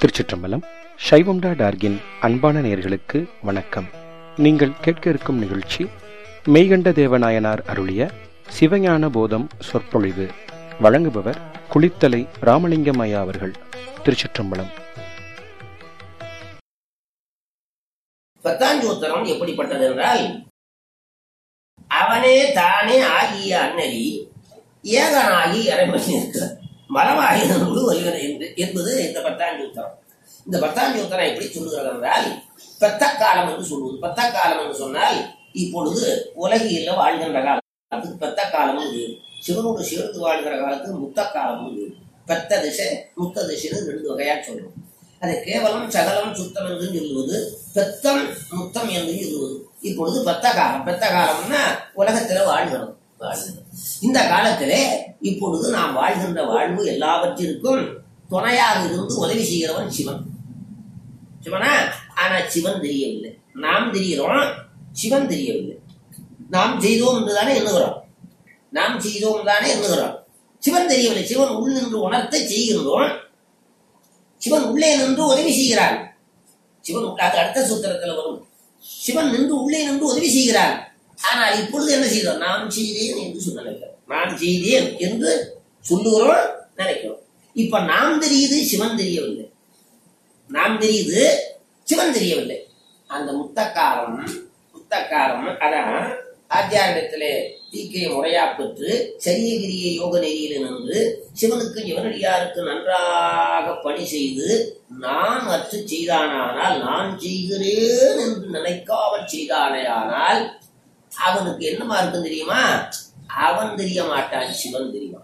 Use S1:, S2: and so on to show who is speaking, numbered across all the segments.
S1: திருச்சிற்றம்பலம் சைவம்டா டார்கின் அன்பான நேயர்களுக்கு வணக்கம் நீங்கள் கேட்க இருக்கும் நிகழ்ச்சி மெய்கண்ட தேவநாயனார் அருளிய சிவஞான போதம் சொற்பொழிவு வழங்குபவர் குளித்தலை ராமலிங்கம் ஐயா அவர்கள் திருச்சிற்றம்பலம்
S2: பத்தாஞ்சூத்திரம் எப்படிப்பட்டது என்றால் அவனே தானே ஆகிய அன்னலி ஏகனாகி இறைவன் இருக்கிறார் மரமாகி நூறு வலிவன் என்று என்பது இந்த பத்தாஞ்சூத்திரம் இந்த பத்தாஞ்சூத்திரம் எப்படி சொல்லுகிறது என்றால் பத்த காலம் என்று சொல்லுவது பத்த காலம் என்று சொன்னால் இப்பொழுது உலகில் வாழ்கின்ற காலம் அதுக்கு பத்த காலம் இது சிவனோடு சேர்ந்து வாழ்கிற காலத்துக்கு முத்த காலம் இது பத்த திசை முத்த திசைன்னு ரெண்டு வகையா சொல்றோம் அதை கேவலம் சகலம் சுத்தம் என்று சொல்லுவது பெத்தம் முத்தம் என்று சொல்லுவது இப்பொழுது பெத்த காலம் பெத்த காலம்னா உலகத்துல வாழ்கிறோம் வாழ்கிறோம். இந்த காலத்திலே இப்பொழுது நாம் வாழ்கின்ற வாழ்வு எல்லாவற்றிற்கும் துணையாக இருந்து உதவி செய்கிறவன் சிவன் சிவனா ஆனா சிவன் தெரியவில்லை நாம் தெரிகிறோம் சிவன் தெரியவில்லை நாம் செய்தோம் என்றுதானே எண்ணுகிறோம் நாம் செய்தோம் தானே எண்ணுகிறோம் சிவன் தெரியவில்லை சிவன் உள் நின்று உணர்த்த செய்கின்றோம் சிவன் உள்ளே நின்று உதவி செய்கிறார் சிவன் உள்ள- அது அடுத்த சூத்திரத்தில் வரும் சிவன் நின்று உள்ளே நின்று உதவி செய்கிறார் ஆனால் இப்பொழுது என்ன செய்தோம் நான் செய்தேன் என்று சொல்ல நினைக்கிறோம் நான் செய்தேன் என்று சொல்லுகிறோம் நினைக்கிறோம் இப்ப நாம் தெரியுது சிவன் தெரியவில்லை நாம் தெரியுது சிவன் தெரியவில்லை அந்த முத்தக்காரம் முத்தக்காரம் அதான் ஆத்தியாரிடத்திலே தீக்கையை முறையா பெற்று சரியகிரிய யோக நெறியில் நின்று சிவனுக்கு சிவனடியாருக்கு நன்றாக பணி செய்து நான் அற்று செய்தானானால் நான் செய்கிறேன் என்று நினைக்காமல் செய்தானேயானால் அவனுக்கு என்னமா இருக்கும் தெரியுமா அவன் தெரிய மாட்டான் சிவன் தெரியுமா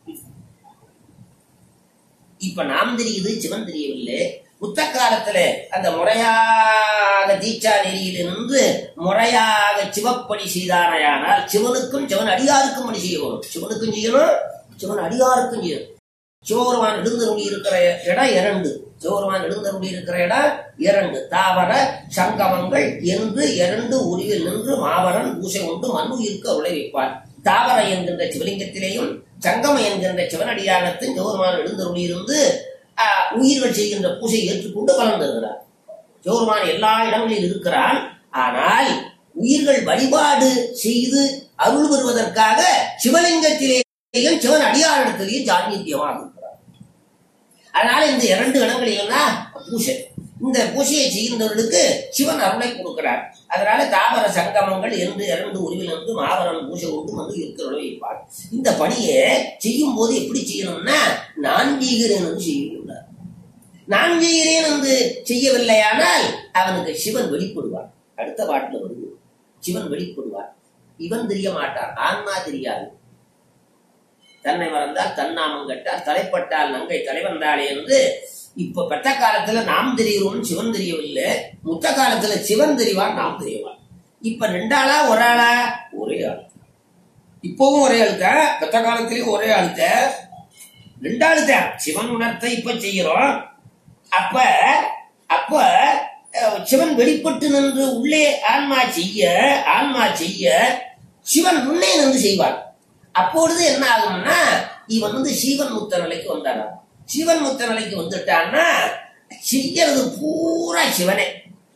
S2: இப்ப நாம் தெரியுது சிவன் தெரியவில்லை புத்த காலத்துல அந்த முறையாக தீட்சா நெறியில நின்று முறையாக சிவப்பணி செய்தானையானால் சிவனுக்கும் சிவன் அடியாருக்கும் பணி செய்யணும் சிவனுக்கும் செய்யணும் சிவன் அடியாருக்கும் செய்யணும் சிவபெருமான் எழுந்தருளி இருக்கிற இடம் இரண்டு சிவபெருமான் எழுந்தருளி இருக்கிற இடம் இரண்டு தாவர சங்கமங்கள் என்று இரண்டு உருவில் நின்று மாவரன் பூசை உண்டு மண்ணு இருக்க உழை வைப்பார் தாவர என்கின்ற சிவலிங்கத்திலேயும் சங்கம என்கின்ற சிவனடியானத்தின் சிவபெருமான் எழுந்தருளி இருந்து ஆஹ், உயிர்கள் செய்கின்ற பூசை ஏற்றுக்கொண்டு பலன் தருகிறார் சிவபெருமான் எல்லா இடங்களிலும் இருக்கிறான் ஆனால் உயிர்கள் வழிபாடு செய்து அருள் பெறுவதற்காக சிவலிங்கத்திலேயும் சிவன் அடியாரிடத்திலேயும் சாநித்தியமாக இருக்கிறார் அதனால இந்த இரண்டு இடங்களிலும் தான் பூசை இந்த பூசையை செய்கின்றவர்களுக்கு சிவன் அருளை கொடுக்கிறார் அதனால தாவர சங்கமங்கள் என்று இரண்டு உருவில் இருந்து மாவரம் பூசை கொண்டு வந்து இருக்கிறவளை வைப்பார் இந்த பணியை செய்யும் போது எப்படி செய்யணும்னா நான் செய்கிறேன் என்று செய்யக்கூடாது நான் செய்கிறேன் என்று செய்யவில்லையானால் அவனுக்கு சிவன் வெளிப்படுவார் அடுத்த பாட்டில் வருது சிவன் வெளிப்படுவார் இவன் தெரிய மாட்டான் ஆன்மா தெரியாது தன்னை மறந்தால் தன்னாமம் கட்டால் தலைப்பட்டால் நங்கை தலைவந்தாளே என்று இப்ப பெத்த காலத்துல நாம் தெரிகிறோம் சிவன் தெரியவில்லை முத்த காலத்துல சிவன் தெரிவான் நாம் தெரியவான் இப்ப ரெண்டாளா ஒரு ஆளா ஒரே ஆள் இப்பவும் ஒரே ஆளுத்த பெத்த காலத்திலயும் ஒரே ஆளுத்த ரெண்டாளுத்த சிவன் உணர்த்த இப்ப செய்கிறோம் அப்ப அப்ப அஹ், சிவன் வெளிப்பட்டு நின்று உள்ளே ஆன்மா செய்ய ஆன்மா செய்ய சிவன் முன்னே நின்று செய்வார் அப்பொழுது என்ன ஆகும்னா இவன் வந்து சீவன் முத்த நிலைக்கு வந்தாராம் சிவன் முத்த நிலைக்கு வந்துட்டான்னா செய்யறது பூரா சிவனே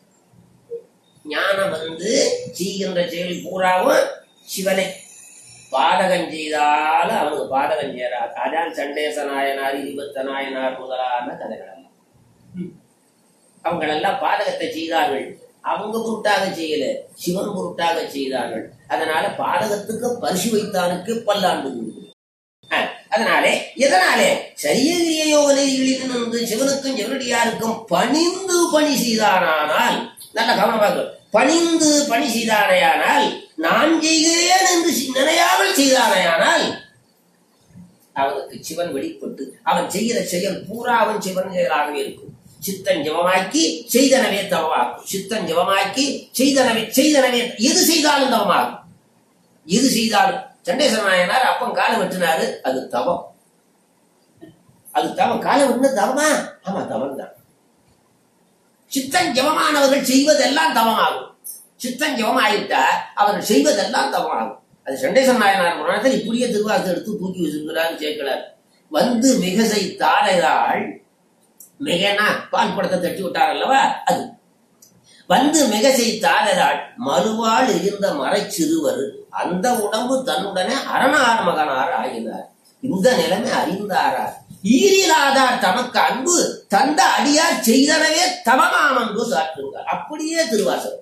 S2: ஞானம் வந்து செய்கின்ற செயல் பூராவும் சிவனே பாதகம் செய்தாலும் அவனுக்கு பாதகம் செய்யறார் அதான் சண்டேச நாயனார் இருபத்த நாயனார் முதலான கதைகள் எல்லாம். ம். அவங்களெல்லாம் பாதகத்தை செய்தார்கள் அவங்க பொருட்டாக செய்யல சிவன் பொருட்டாக செய்தார்கள் அதனால பாதகத்துக்கு பரிசு வைத்தானுக்கு பல்லாண்டு உண்டு. அஹ், அதனாலே எதனாலே சரியகிரிய யோக நெறிகளில் நின்று சிவனுக்கும் சிவனடியாருக்கும் பணிந்து பணி செய்தானானால் நல்ல கவனமாக பணிந்து பணி செய்தானையானால் நான் செய்கிறேன் என்று சி- நினையாமல் செய்தானையானால் அவனுக்கு சிவன் வெளிப்பட்டு அவன் செய்கிற செயல் பூரா அவன் சிவன் செயலாகவே இருக்கும் சித்தன் ஜபமாக்கி செய்தனவே தவமாகும் சித்தன் ஜபமாக்கி செய்தனவே செய்தனவே எது செய்தாலும் தவமாகும் எது செய்தாலும் சண்டேச நாயனார் அப்பன் காலை வெட்டினாரு அது தவம் அது தவம் காலை வெட்டின தவமா ஆமா தவம் தான் சித்தன் ஜபமானவர்கள் செய்வதெல்லாம் தவமாகும் சித்தன் ஜபம் ஆயிட்டா அவர்கள் செய்வதெல்லாம் தவமாகும் அது சண்டேசன் நாயனார் புராணத்தில் இப்படியே திருவாசம் எடுத்து தூக்கி வச்சிருக்கிறார் சேர்க்கிறார் வந்து மிகசை தாளைதாள் மிகனா பால் குடத்தை தட்டி விட்டார் அல்லவா அது வந்து மிக செய்தாளரால் மறுவாள் இருந்த மறைச்சிறுவர் அந்த உடம்பு தன்னுடனே அரணார் மகனார் ஆகினார் இந்த நிலைமை அறிந்தாரார் ஈரிலாதார் தமக்கு அன்பு தந்த அடியார் செய்தனவே தமமாமன்பு சாற்றுங்கள் அப்படியே திருவாசகம்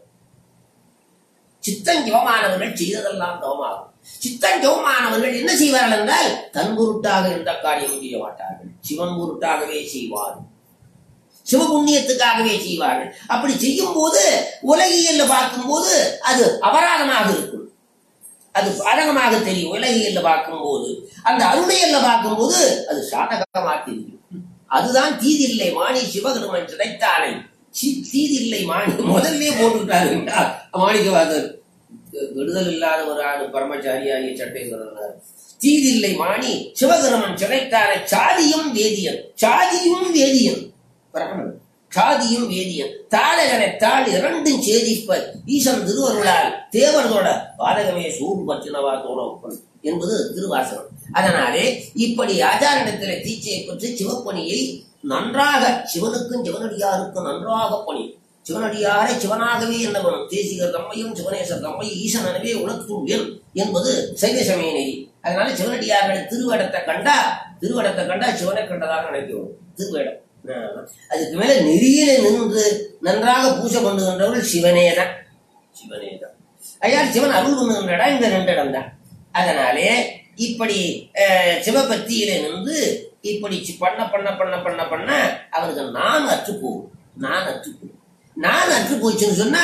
S2: சித்தஞ்சவமானவர்கள் செய்ததெல்லாம் தவமாகும் சித்தஞ்சவமானவர்கள் என்ன செய்வார்கள் என்றால் தன் பொருட்டாக எந்த காரியம் செய்ய மாட்டார்கள் சிவன் பொருட்டாகவே செய்வார்கள் சிவபுண்ணியத்துக்காகவே செய்வார்கள் அப்படி செய்யும் போது உலகியல்ல பார்க்கும்போது அது அபராதமாக இருக்கும் அது பாதகமாக தெரியும் உலகியல்ல பார்க்கும்போது அந்த அருமையல்ல பார்க்கும்போது அது சாதகமாக தெரியும் அதுதான் தீதில்லை மாணி சிவகருமன் சிதைத்தானை சி- தீதில்லை மாணி முதல்ல போட்டுட்டாரு மாணிக்கவாதர் விடுதல் இல்லாத ஒரு ஆளு பரமச்சாரியாகிய சட்டேஸ்வரர் தீதில்லை மாணி சிவகருமன் சிதைத்தானை சாதியும் வேதியன் சாதியும் வேதியன் பிராமணன் சாதியும் வேதியன் தாளகனை தாள் இரண்டும் சேதிப்ப ஈசன் திருவருளால் தேவர்களோட பாதகமே சூடு பற்றினவா தோணப்பன் என்பது திருவாசகம் அதனாலே இப்படி ஆச்சாரணிடத்தில் தீட்சையை பற்றி சிவப்பணியை நன்றாக சிவனுக்கும் சிவனடியாருக்கும் நன்றாக பணி சிவனடியாரை சிவனாகவே என்னவனும் தேசிகர் தம்மையும் சிவனேசர் தம்மையும் ஈசனவே உணர்த்துவேன் என்பது சைவ சமய நெறி அதனால சிவனடியார்களை திருவேடத்தை கண்டா திருவேடத்தை கண்டா சிவனை கண்டதாக நினைக்கிறோம் திருவேடம் ஆஹ். அதுக்கு மேல நெறியில நின்று நன்றாக பூஜை பண்ணுகின்றவர்கள் சிவனே தான் சிவனே தான் ஐயா சிவன் அருள் பண்ணுகின்ற இடம் இந்த ரெண்டு இடம் தான் அதனாலே இப்படி அஹ், சிவபக்தியில நின்று இப்படி சி- பண்ண பண்ண பண்ண பண்ண பண்ண அவனுக்கு நான் அற்று போகும் நான் அற்று போகும் நான் அற்று போச்சுன்னு சொன்னா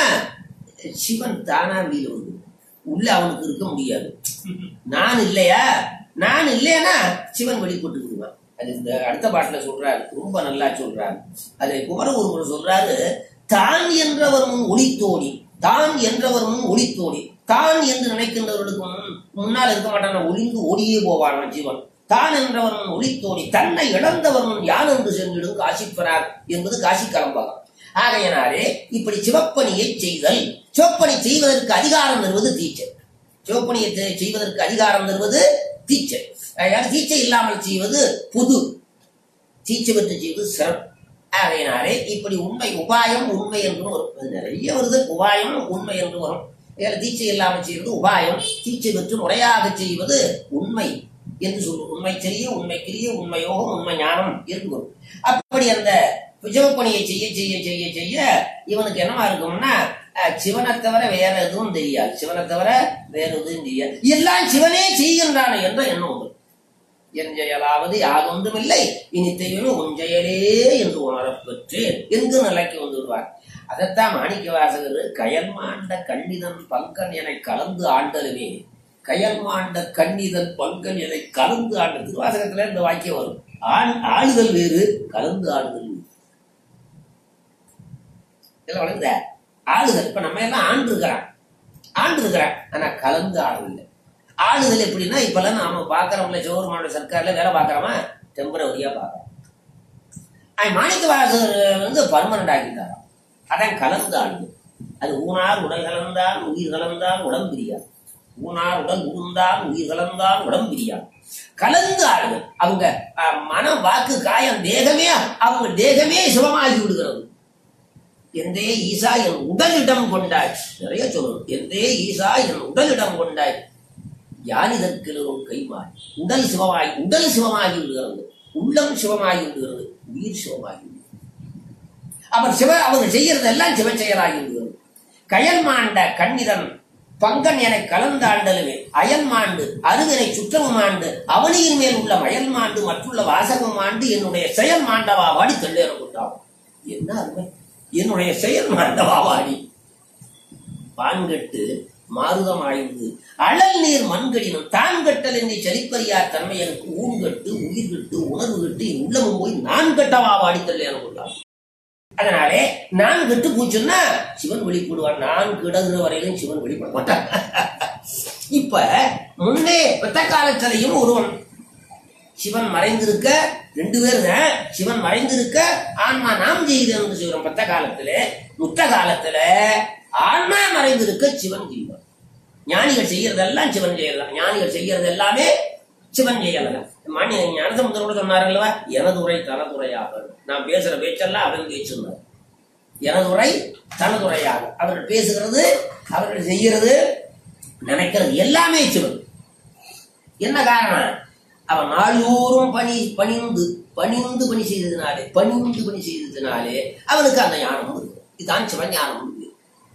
S2: சிவன் தானா வீடு வந்து உள்ள அவனுக்கு இருக்க முடியாது நான் இல்லையா நான் இல்லையா சிவன் வெளிப்பட்டு விடுவான் அது இந்த அடுத்த பாட்டுல சொல்றாரு ரொம்ப நல்லா சொல்றாரு அதை குமர ஒருவர் சொல்றாரு தான் என்றவர் முன் ஒளித்தோடி தான் என்றவர் முன் ஒளித்தோடி தான் என்று நினைக்கின்றவர்களுக்கு முன் முன்னால் இருக்க மாட்டான் ஒளிந்து ஓடியே போவான் ஜீவன் தான் என்றவர் முன் ஒளித்தோடி தன்னை இழந்தவர் முன் யான் என்று சென்றிடும் காசிப்பரார் என்பது காசி கலம்பாகம் ஆகையினாலே இப்படி சிவப்பணியை செய்தல் சிவப்பணி செய்வதற்கு அதிகாரம் தருவது தீச்சை சிவப்பணியை செ- செய்வதற்கு அதிகாரம் தருவது தீச்சை அதாவது தீச்சை இல்லாமல் செய்வது புது தீச்சை பெற்று செய்வது சிறப்பு ஆகையினாலே இப்படி உண்மை உபாயம் உண்மை என்று வரும் அது நிறைய வருது உபாயம் உண்மை என்று வரும் வேற தீச்சை இல்லாமல் செய்வது உபாயம் தீச்சை பெற்று முறையாக செய்வது உண்மை என்று சொல்லும் உண்மை தெரிய உண்மை கிரிய உண்மை யோகம் உண்மை ஞானம் என்று வரும் அப்படி அந்த சிவப்பணியை செய்ய செய்ய செய்ய செய்ய இவனுக்கு என்னவா இருக்கும்னா அஹ், சிவனை தவிர வேற எதுவும் தெரியாது சிவனை தவிர வேற எதுவும் தெரியாது எல்லாம் சிவனே செய்கின்றான என்ற எண்ணம் உண்டு என் செயலாவது யாதொன்றுமில்லை இனி தெய்வம் உன் செயலே என்று உணரப் பெற்றேன் என்று நிலைக்கு வந்து விடுவார் அதைத்தான் மாணிக்க வாசகர் கயல் மாண்ட கண்ணிதன் பங்கன் என கலந்து ஆண்டலுமே கயல் மாண்ட கண்ணிதன் பங்கன் என கலந்து ஆண்ட திருவாசகத்துல இந்த வாக்கியம் வரும் ஆண் ஆளுதல் வேறு கலந்து ஆளுதல் வேறு இதெல்லாம் வளர்ந்த ஆளுதல் இப்ப நம்ம எல்லாம் ஆண்டு இருக்கிறான் ஆண்டு இருக்கிறான் ஆனா கலந்து ஆளவில்லை ஆளுதல் எப்படின்னா இப்பெல்லாம் நாம பாக்குறோம்ல ஜோர்மான சர்க்கார்ல வேலை பார்க்கறோமா டெம்பரவரியா பார்க்கறோம் அவன் மாணிக்க வாசகர் வந்து பர்மனண்ட் ஆக்கிட்டாராம் அதான் கலந்து ஆளுது அது ஊனார் உடல் கலந்தான் உயிர் கலந்தான் உடம்பு பிரியாது ஊனார் உடல் உருந்தான் உயிர் கலந்தான் உடம்பு பிரியாது கலந்து ஆளுது அவங்க அஹ், மனம் வாக்கு காயம் தேகமே அவங்க தேகமே சுகமாகி விடுகிறது எந்தே ஈசா என் உடலிடம் கொண்டாய் நிறைய சொல்லணும் எந்தே ஈசா என் உடலிடம் கொண்டாய் யார் இதற்கிலும் கைமாறி உடல் சிவமாகி உடல் சிவமாகி விடுகிறது உள்ளம் சிவமாகி விடுகிறது உயிர் சிவமாகி விடுகிறது அவர் சிவ அவர் செய்யறது எல்லாம் சிவ செயலாகி விடுகிறது கயல் மாண்ட கண்ணிதன் பங்கன் என கலந்தாண்டலுமே அயல் மாண்டு அருவினை சுற்றமும் ஆண்டு அவனியின் மேல் உள்ள மயல் மாண்டு மற்றுள்ள வாசகம் ஆண்டு என்னுடைய செயல் மாண்டவா வாடி தள்ளேற கொண்டாகும் என்ன அருமை என்னுடைய செயல் மாண்டவா வாடி பான்கட்டு மாருதம் ஆய்ந்து அழல் நீர் மண்கடினும் தான் கட்டல் என்று செழிப்பறியார் தன்மை எனக்கு ஊன்கட்டு உயிர்கட்டு உணர்வு கட்டு என் உள்ளமும் போய் நான் கட்டவா வாடித்தல் என கொண்டான் அதனாலே நான் கெட்டு போச்சுன்னா சிவன் வெளிப்படுவான் நான் கிடங்குற வரையிலும் சிவன் வெளிப்பட மாட்டான் இப்ப முன்னே வெத்த காலத்திலையும் ஒருவன் சிவன் மறைந்திருக்க ரெண்டு பேர் தான் சிவன் மறைந்திருக்க ஆன்மா நாம் செய்கிறோம் செய்கிறோம் பத்த காலத்துல முத்த காலத்துல ஆன்மா மறைந்திருக்க சிவன் செய்வான் ஞானிகள் செய்யறதெல்லாம் சிவன் செய்யறதான் ஞானிகள் செய்யறது எல்லாமே சிவன் செய்யல மாணி ஞானசமுத்திரம் கூட சொன்னாருல்லவா எனது உரை தனதுரையாக நான் பேசுற பேச்செல்லாம் அவன் பேச்சுனார் எனது உரை தனதுரையாக அவர்கள் பேசுகிறது அவர்கள் செய்கிறது நினைக்கிறது எல்லாமே சிவன் என்ன காரணம் அவன் நாள்தோறும் பணி பணிந்து பணிந்து பணி செய்ததினாலே பணிந்து பணி செய்ததினாலே அவனுக்கு அந்த ஞானம் இருக்கு இதுதான் சிவஞானம் இருக்கு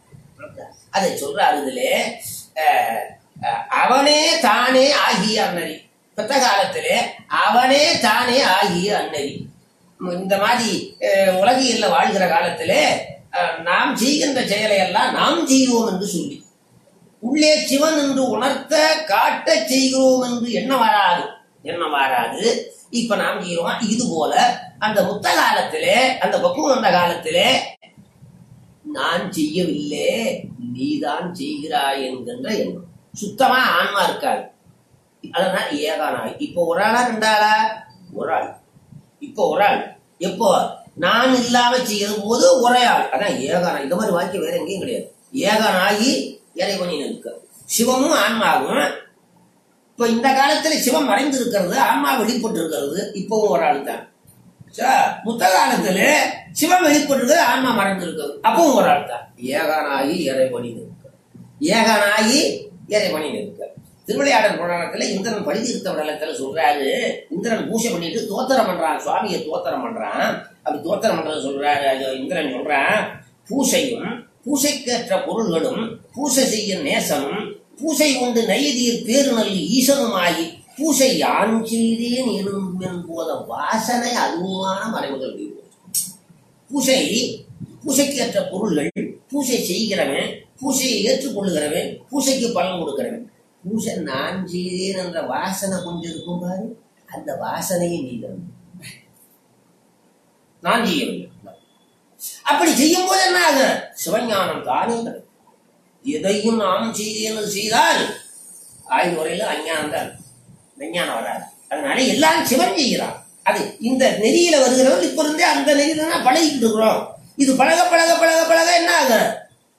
S2: அதை சொல்றாரு இதுல அஹ், அஹ், அவனே தானே ஆகிய அன்னரி பெற்ற காலத்திலே அவனே தானே ஆகிய அன்னரி உம், இந்த மாதிரி அஹ், உலகியல்ல வாழ்கிற காலத்திலே அஹ், நாம் செய்கின்ற செயலை எல்லாம் நாம் செய்வோம் என்று சொல்லி உள்ளே சிவன் என்று உணர்த்த காட்ட செய்கிறோம் என்று என்ன வராது என்ன வராது இப்ப நாம் செய்கிறோம் இது போல அந்த முத்த காலத்திலே அந்த பக்குவம் வந்த காலத்திலே நான் செய்யவில்லை நீதான் செய்கிறாய் என்கின்ற எண்ணம் சுத்தமா ஆன்மா இருக்காது அதனால் ஏகானாய் இப்போ ஒரு ஆளா ரெண்டாளா ஒரு ஆள் இப்போ ஒரு ஆள் எப்போ நான் இல்லாம செய்யும் போது ஒரே ஆள் அதான் ஏகானாய் இந்த மாதிரி வாக்கியம் வேற எங்கேயும் கிடையாது ஏகனாகி இறைவனி நிற்க சிவமும் ஆன்மாவும் இப்ப இந்த காலத்துல சிவம் மறைந்து இருக்கிறது ஆன்மா வெளிப்பட்டு இருக்கிறது இப்பவும் ஒரு ஆள் தான் சா, முத்த காலத்துல சிவம் வெளிப்பட்டு ஆன்மா மறைந்து இருக்கிறது அப்பவும் ஒரு ஆள் தான் ஏகனாகி இறைவனி நிற்க ஏகனாகி இறைவனி நிற்க திருவிளையாடல் புராணத்துல இந்திரன் பழுதி இருக்க விடலத்துல சொல்றாரு இந்திரன் பூஜை பண்ணிட்டு தோத்திரம் பண்றான் சுவாமியை தோத்திரம் பண்றான் அப்படி தோத்திரம் பண்றது சொல்றாரு அது இந்திரன் சொல்றான் பூசையும் பூசைக்கேற்ற பொருள்களும் பூசை செய்ய நேசமும் பூசை கொண்டு நெய்தீர் பேருநல் ஈசனுமாகி பூசை யான் செய்தேன் எனும் போத வாசனை அதுவான மறைமுதல் பூசை பூசைக்கேற்ற பொருள்கள் பூசை செய்கிறவன் பூசையை ஏற்றுக்கொள்ளுகிறவன் பூசைக்கு பலன் கொடுக்கிறவன் பூசை நான் செய்தேன் என்ற வாசனை கொண்டு இருக்கும் பாரு அந்த வாசனையை நீதான் நான் செய்யவில்லை அப்படி செய்யும் போது என்ன ஆகும் சிவஞானம் தானே கிடைக்கும் எதையும் நாம் செய்தேன்னு செய்தால் ஆய்வு முறையில அஞ்ஞானம் தான் விஞ்ஞானம் வராது அதனால எல்லாம் சிவன் செய்கிறான் அது இந்த நெறியில வருகிறவர்கள் இப்ப இருந்தே அந்த நெறியில தான் பழகிட்டு இருக்கிறோம் இது பழக பழக பழக பழக என்ன ஆகும்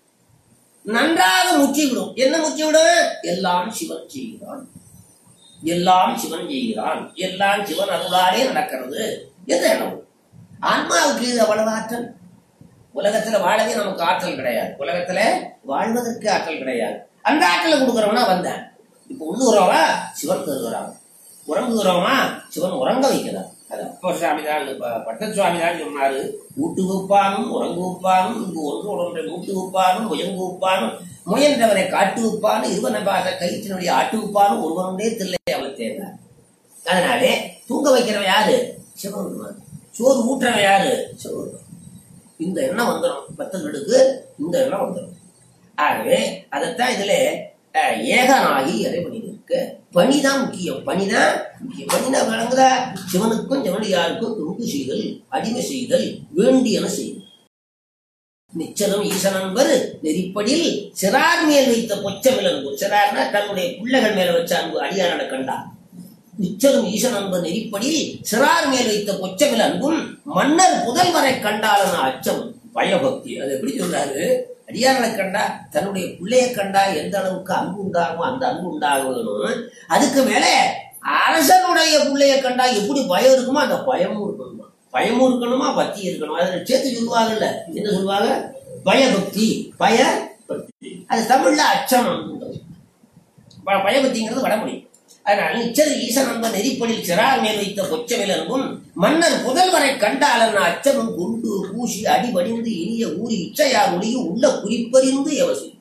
S2: நன்றாக முற்றிவிடும் என்ன முற்றிவிடும் எல்லாம் சிவன் செய்கிறான் எல்லாம் சிவன் செய்கிறான் எல்லாம் சிவன் அருளாலே நடக்கிறது என்று எண்ணம் ஆன்மாவுக்கு இது அவ்வளவு ஆற்றல் உலகத்துல வாழவே நமக்கு ஆற்றல் கிடையாது உலகத்துல வாழ்வதற்கு ஆற்றல் கிடையாது அந்த ஆற்றலை கொடுக்குறவனா வந்தேன் இப்ப உள்ளுகிறவா சிவன் தருகிறான் உறங்குகிறவனா சிவன் உறங்க வைக்கிறான் அது அப்ப சுவாமி தான் பட்ட சுவாமி தான் சொன்னாரு ஊட்டு வைப்பானும் உறங்கு வைப்பானும் இங்கு ஒன்று ஒன்றை மூட்டு வைப்பானும் முயங்கு வைப்பானும் முயன்றவரை காட்டு வைப்பானும் இருவனை பார்த்த கயிற்றினுடைய ஆட்டு வைப்பானும் ஒருவனுடைய தில்லை அவள் தேர்ந்தார் அதனாலே தூங்க வைக்கிறவன் யாரு சிவன் சோறு ஊட்டுறவன் யாரு சிவன் இந்த எண்ணம் வந்துடும் பக்தர்களுக்கு இந்த எண்ணம் வந்துடும் ஆகவே அதைத்தான் இதுல அஹ், ஏகனாகி இறைவனி இருக்க பணிதான் முக்கியம் பணிதான் முக்கியம் பணினா விளங்குதா சிவனுக்கும் சிவனடியாருக்கும் துணுக்கு செய்தல் அடிமை செய்தல் வேண்டியன செய்தல் நிச்சலம் ஈசனன்பர் நெறிப்படில் சிறார் மேல் வைத்த பொச்சமில் அன்பு சிறார்னா தன்னுடைய பிள்ளைகள் மேல வச்ச அன்பு அடியாரனை கண்டார் நிச்சலும் ஈசன் அன்பு நெறிப்படி சிறார் மேல் வைத்த பொச்சமில் அன்பும் மன்னர் புதல்வரை கண்டாலன அச்சம் பயபக்தி அது எப்படி சொல்றாரு அடியாரனை கண்டா தன்னுடைய பிள்ளைய கண்டா எந்த அளவுக்கு அன்பு உண்டாகுமோ அந்த அன்பு உண்டாகணும் அதுக்கு மேல அரசனுடைய பிள்ளைய கண்டா எப்படி பயம் இருக்குமோ அந்த பயமும் இருக்கணுமா பயமும் இருக்கணுமா பக்தி இருக்கணும் அதை சேர்த்து சொல்லுவாங்கல்ல என்ன சொல்லுவாங்க பயபக்தி பய பக்தி அது தமிழ்ல அச்சம் அன்புன்றது. ப- பயபக்திங்கிறது வடமொழி அதனால் நிச்சல் ஈசன் அன்ப நெறிப்படில் சிறார் மேல் வைத்த கொச்சமில் அன்பும் மன்னர் புதல்வரை கண்டாலன் அச்சமும் குண்டு பூசி அடிபடிந்து இனிய ஊறி இச்சையார் ஒளியும் உள்ள குறிப்பறிந்து எவசி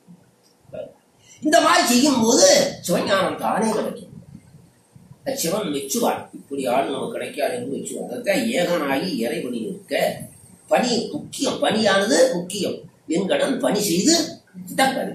S2: இந்த மாதிரி செய்யும் போது சிவஞானம் தானே கிடைக்கும் அது சிவன் மெச்சுவான் இப்படி ஆள் நமக்கு கிடைக்காது என்று மெச்சுவான் அதான் ஏகனாகி இறைவனி இருக்க பணி முக்கியம் பணியானது முக்கியம் என் கடன் பணி செய்து தக்கது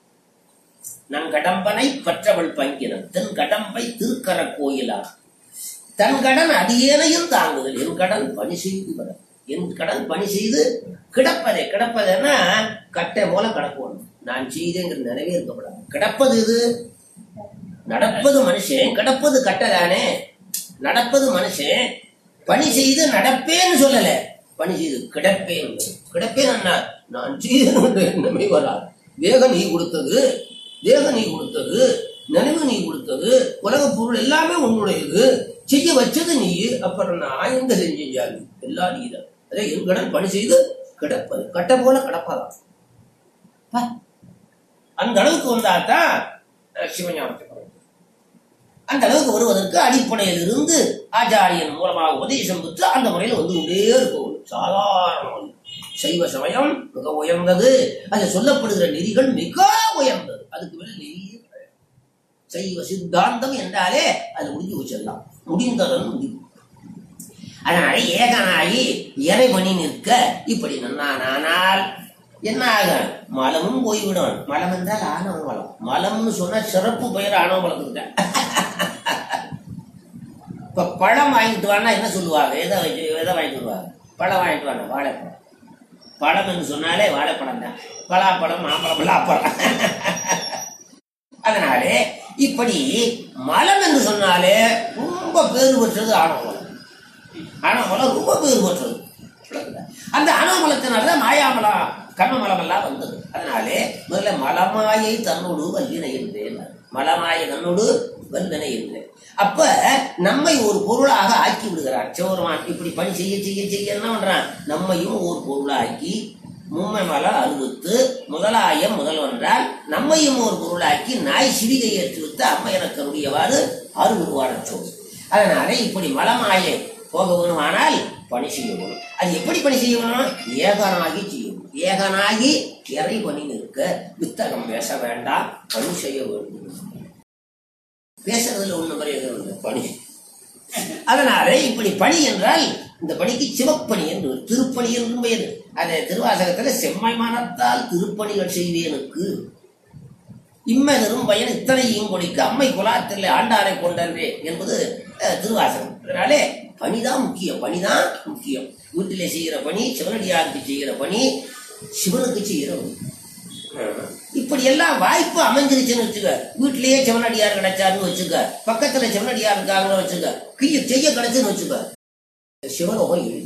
S2: நன் கடம்பனை பற்றவள் பங்கினன் தென் கடம்பை திருக்கர கோயிலார் தன் கடன் அடியேனையும் தாங்குதல் என் கடன் பணி செய்து வர என் கடன் பணி செய்து கிடப்பதே கிடப்பதுன்னா கட்டை போல கிடக்கணும் நான் செய்தேங்கிற நினைவே இருக்கப்படாது கிடப்பது இது நடப்பது மனுஷன் கிடப்பது கட்டதானே நடப்பது மனுஷன் பணி செய்து நடப்பேன்னு சொல்லல பணி செய்து கிடப்பேன் கிடப்பேன் என்ன நான் செய்தேன் என்ற எண்ணமே வராது தேக நீ கொடுத்தது தேக நீ கொடுத்தது நினைவு நீ கொடுத்தது உலக பொருள் எல்லாமே உன்னுடையது செய்ய வச்சது நீ அப்புறம் நான் எங்க செஞ்சாலு எல்லாம் நீதான் அதே என் கடன் பணி செய்து கிடப்பது கட்ட போல கிடப்பதான் பா. அந்த அளவுக்கு வந்தாதான் அஹ், சிவஞானத்தை பெற முடியும். அந்த அளவுக்கு வருவதற்கு அடிப்படையில் இருந்து ஆச்சாரியன் மூலமாக உபதேசம் பெற்று அந்த முறையில் வந்து கொண்டே இருக்கும் சாதாரண சைவ சமயம் மிக உயர்ந்தது அது சொல்லப்படுகிற நெறிகள் மிக உயர்ந்தது அதுக்கு மேல நெறியே கிடையாது சைவ சித்தாந்தம் என்றாலே அது முடிஞ்சு வச்சிடலாம் முடிந்ததன் முடிவு அதனால ஏகனாகி இறைவனி நிற்க இப்படி நன்னானால் என்ன ஆக மலமும் போய்விடும் மலம் என்றால் ஆணவ மலம் மலம்னு சொன்னா சிறப்பு பெயர் ஆணவ மலத்துக்கிட்ட இப்ப பழம் வாங்கிட்டு வானா என்ன சொல்லுவாங்க எதை வச்சு எதை வாங்கிட்டு வருவாங்க பழம் வாங்கிட்டு வாங்க வாழைப்பழம் பழம் என்று சொன்னாலே வாழைப்பழம் தான் பலாப்பழம் மாம்பழம் பலாப்பழம் அதனாலே இப்படி மலம் என்று சொன்னாலே ரொம்ப பேறு பெற்றது ஆணவமலம் ஆணவமலம் ரொம்ப பேறு பெற்றது அந்த ஆணவமலத்தினால மாயாமலம் கர்மமலம் எல்லாம் வந்தது அதனாலே முதல்ல மலமாயை தன்னோடு வல்லினை என்றேன் மலமாய தன்னோடு வல்லினை என்றேன் அப்ப நம்மை ஒரு பொருளாக ஆக்கி விடுகிறார் சிவருமான் இப்படி பணி செய்ய செய்ய செய்ய என்ன பண்றான் நம்மையும் ஒரு பொருளாக்கி மும்மை மலர் அறுவித்து முதலாயம் முதல்வென்றால் நம்மையும் ஒரு பொருளாக்கி நாய் சிவிகை ஏற்றி விட்டு அம்மை எனக்கருடையவாறு அருள்வாட சொல் அதனால இப்படி மலமாயை போக வேணுமானால் பணி செய்யணும் அது எப்படி பணி செய்யணும் ஏகனாகி செய்யணும் ஏகனாகி இறை பணி நிற்க வித்தகம் பேச வேண்டாம் பணி செய்ய வேண்டும் பேசுறதுல ஒண்ணு மரியாதை பணி அதனால இப்படி பணி என்றால் இந்த பணிக்கு சிவப்பணி என்று ஒரு திருப்பணி என்றும் பெயர் அது திருவாசகத்துல செம்மை மனத்தால் திருப்பணிகள் செய்வேனுக்கு இம்மெதரும் பயன் இத்தனையும் கொடிக்க அம்மை குலாத்தில் ஆண்டாரை கொண்டன்றே என்பது அஹ், திருவாசகம் அதனாலே பணிதான் முக்கியம் பணிதான் முக்கியம் வீட்டிலே செய்கிற பணி சிவனடியாருக்கு செய்கிற பணி சிவனுக்கு செய்கிற பணி ஆஹ். இப்படி எல்லாம் வாய்ப்பு அமைஞ்சிருச்சுன்னு வச்சுக்க வீட்டிலேயே சிவனடியார் கிடைச்சாருன்னு வச்சுக்க பக்கத்துல சிவனடியார் இருக்காங்கன்னு வச்சுக்க கிய செய்ய கிடைச்சுன்னு வச்சுக்க சிவலோகம் எளிது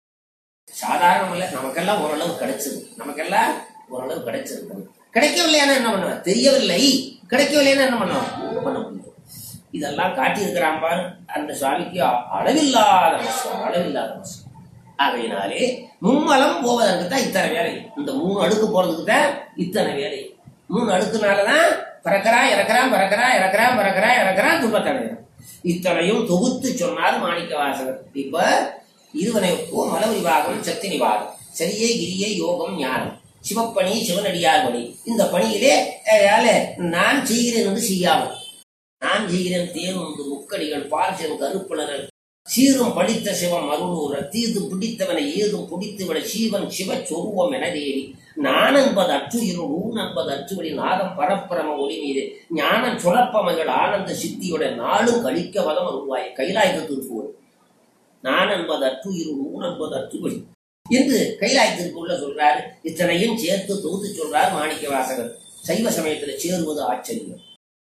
S2: சாதாரணம் இல்ல நமக்கெல்லாம் ஓரளவு கிடைச்சது நமக்கெல்லாம் ஓரளவு கிடைச்சிருக்கு கிடைக்கவில்லைன்னா என்ன பண்ணுவேன் தெரியவில்லை கிடைக்கவில்லைன்னா என்ன பண்ணுவோம் ஒண்ணும் பண்ண முடியும் இதெல்லாம் காட்டியிருக்கிறான் பாரு அந்த சுவாமிக்கு அ- அளவில்லாத நஷ்டம் அளவில்லாத நஷ்டம் ஆகையினாலே மும்மலம் போவதற்கு தான் இத்தனை வேலை இந்த மூணு அடுக்கு போறதுக்கு தான் இத்தனை வேலை மூணு அடுக்குனாலதான் பிறக்கிறான் இறக்குறான் பிறக்கிறான் இறக்குறான் பிறக்கிறான் இறக்குறான் துன்பத்தடைகிறான் இத்தனையும் தொகுத்து சொன்னார் மாணிக்க வாசகர் இப்ப இருவனை ஓ மல விவாகம் சக்தி நிவாகம் சரியே கிரியே யோகம் ஞானம் சிவப்பணி சிவனடியார் பணி இந்த பணியிலே அஹ், நான் செய்கிறேன் என்று செய்யாமல் நான் செய்கிறேன் தேன் உண்டு முக்கடிகள் பார்சன் கருப்புணர்கள் சீரும் படித்த சிவம் அருளூர தீது பிடித்தவனை ஏதும் பிடித்துவிட சீவன் சிவ சொருவம் என தேடி நான் என்பது அற்றுயிரும் ஊன் என்பது அற்றுவழி நாதம் பரப்பிரம ஒளி மீது ஞானம் சுழப்பமகள் ஆனந்த சித்தியுடன் நாளும் கழிக்க வதம் உருவாய் கைலாயத்திற்கு நான் என்பது அற்றுயிரும் ஊன் என்பது அற்றுவழி என்று கைலாயத்திற்குள்ள சொல்றாரு இத்தனையும் சேர்த்து தொகுத்து சொல்றார் மாணிக்க வாசகர் சைவ சமயத்துல சேருவது ஆச்சரியம்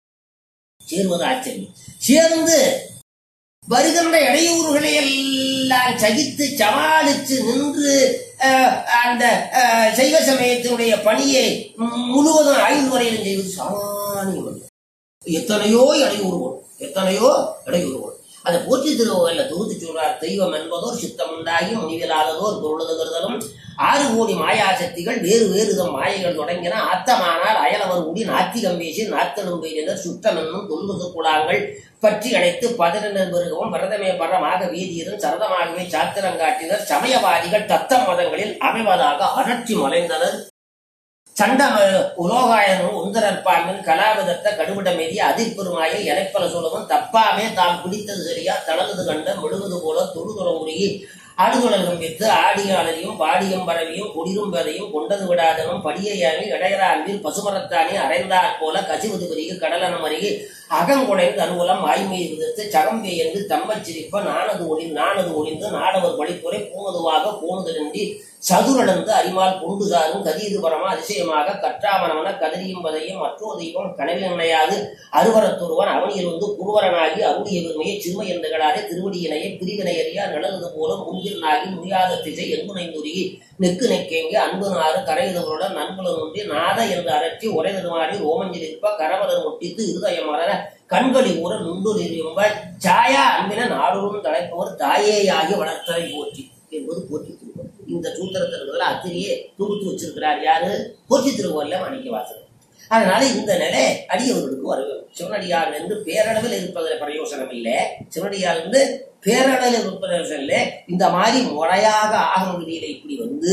S2: சேருவது ஆச்சரியம் சேர்ந்து வருகின்ற இடையூறுகளை எல்லாம் சகித்து சமாளித்து நின்று அஹ், அந்த அஹ், சைவ சமயத்தினுடைய பணியை முழுவதும் ஆய்வு வரையிலும் செய்வது சாமானியம் அல்ல. எத்தனையோ இடையூறு வரும் எத்தனையோ இடையூறு வரும் அதை போற்றி திருவகல்ல தொகுத்து சொல்றார் தெய்வம் என்பதோர் சித்தம் உண்டாகி முடிவிலாததோர் பொருளுதலும் ஆறு கோடி மாயாசக்திகள் வேறு வேறு தம் மாயைகள் தொடங்கின ஆத்தமானால் அயலவர் கூடி நாத்திகம் பேசி நாத்தலும் பெய்தனர் சுத்தம் என்னும் தொல்புது குழாங்கள் பற்றி அடைத்து பதினெண்டு பெருகவும் பரதமே பரமாக வீதியரும் சரதமாகவே சாத்திரம் காட்டினர் சமயவாதிகள் தத்த மதங்களில் அமைவதாக அகற்றி மலைந்தனர் சண்ட உலோகாயனும் உந்தரற்பாமின் கலாவிதத்த கடுவிட மீதி அதிர்பெருமாயை இறைப்பல சொல்லவும் தப்பாமே தாம் பிடித்தது சரியா தளர்ந்து கண்ட முழுவது போல தொழுதுற முருகி ஆடுகுழல்கம் வித்து ஆடியாளரையும் பாடியும் பரவியும் குடிரும் பேதையும் கொண்டது விடாதனும் படியையானி இடையரான்பில் பசுமரத்தானி அரைந்தாற் போல கசிவது பெருகி கடலனம் அருகி அகங்குடைந்து அனுகூலம் வாய்மையை விதத்து சகம்பே என்று தம்மச் சிரிப்ப நானது ஒளி நானது ஒளிந்து நாடவர் பழிப்புரை பூமதுவாக போனது நின்றி சதுரளந்து அரிமால் கொண்டு சாரும் கதியது பரமா அதிசயமாக கற்றாமனமன கதிரியும் பதையும் மற்றோ தெய்வம் கனவில் நினையாது அருவரத்தொருவன் அவனியில் வந்து குருவரனாகி அருளிய பெருமையை சிறுமை என்றுகளாரே திருவடியினையை பிரிவினை அறியா நடந்தது போல முன்பில் நாகி முடியாத திசை எங்குனைந்துருகி நெக்கு நெக்கேங்க அன்பு நாறு கரையுதவருடன் நண்புலன் ஒன்றி நாத என்று அரற்றி உரைதருமாறி ஓமஞ்சில் இருப்ப கரவலர் முட்டித்து இருதயம் மலர கண்களி ஊற நுண்டு நெறியும்பாய் சாயா அன்பின நாடொரும் தலைப்பவர் தாயேயாகி வளர்த்தலை போற்றி என்பது போற்றி திருக்குறள் இந்த சூத்திரத்திற்கு அத்திரியே தொகுத்து வச்சிருக்கிறார் யாரு போற்றி திருக்குறள்ல மாணிக்க வாசகர் அதனால இந்த நிலை அடியவர்களுக்கு வர வேண்டும் சிவனடியார் என்று பேரளவில் இருப்பதில் பிரயோசனம் இல்லை சிவனடியார் வந்து பேரளவில் இருப்பதில் இல்லை இந்த மாதிரி முறையாக ஆகம விதியில இப்படி வந்து